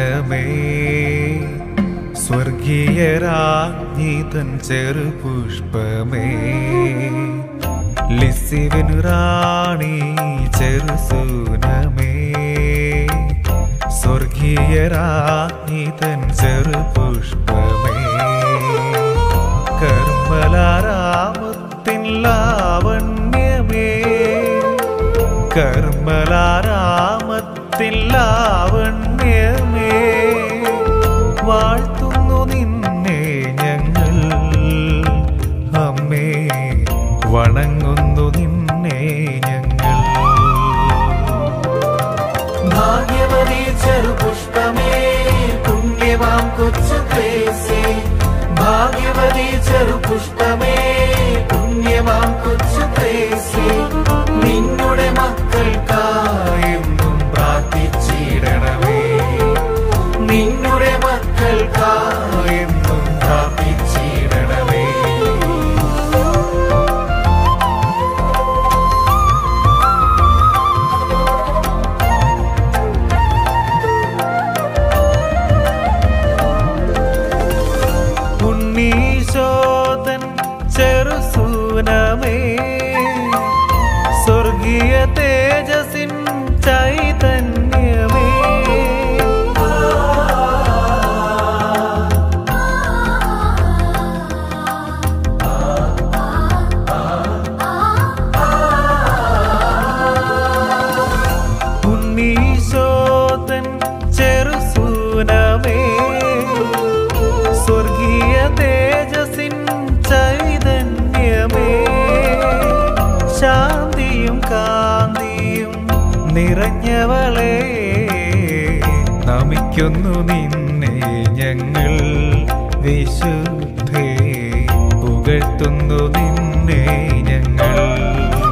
ശരണമേ സ്വർഗീയരാജ്ഞിതൻ ചെറുപുഷ്പമേ ലിസിവിനു റാണി ചെറുസൂനമേ സ്വർഗീയരാജ്ഞിതൻ ചെറുപുഷ്പമേ കർമ്മലാരാമത്തിൻ ലാവണ്യമേ കർമ്മലാരാമത്തിൻ ലാവണ്യമേ വാഴ്ത്തുന്നു നിന്നെ ഞങ്ങൾ അമ്മേ വണങ്ങുന്നു നിന്നെ ഞങ്ങൾ ഭാഗ്യവതി ചെറുപുഷ്പമേ പുണ്യമാം കൊച്ചു ത്രേസ്യേ ഭാഗ്യവതി ചെറുപുഷ്പമേ പുണ്യമാം കൊച്ചു ത്രേസ്യേ നിന്നുടെ മക്കൾക്കായെന്നും പ്രാർത്ഥിച്ചിടണമേ നിന്നുടെ മക്കൾക്കായെന്നും പ്രാർത്ഥിച്ചിടണമേ ഉണ്ണീശോദൻ ചെറുസൂനമേ സ്വർഗീയ തേജസിൻ ചൈതന്യമേ ഉണ്ണീശോദൻ ചെറുസൂനമേ സ്വർഗീയ തേജസിൻ ചൈതന്യമേ ശാന്തിയും കാന്തിയും നിറഞ്ഞവളെ നമിക്കുന്നു നിന്നെ ഞങ്ങൾ വിശുദ്ധേ പുകഴ്ത്തുന്നു നിന്നെ ഞങ്ങൾ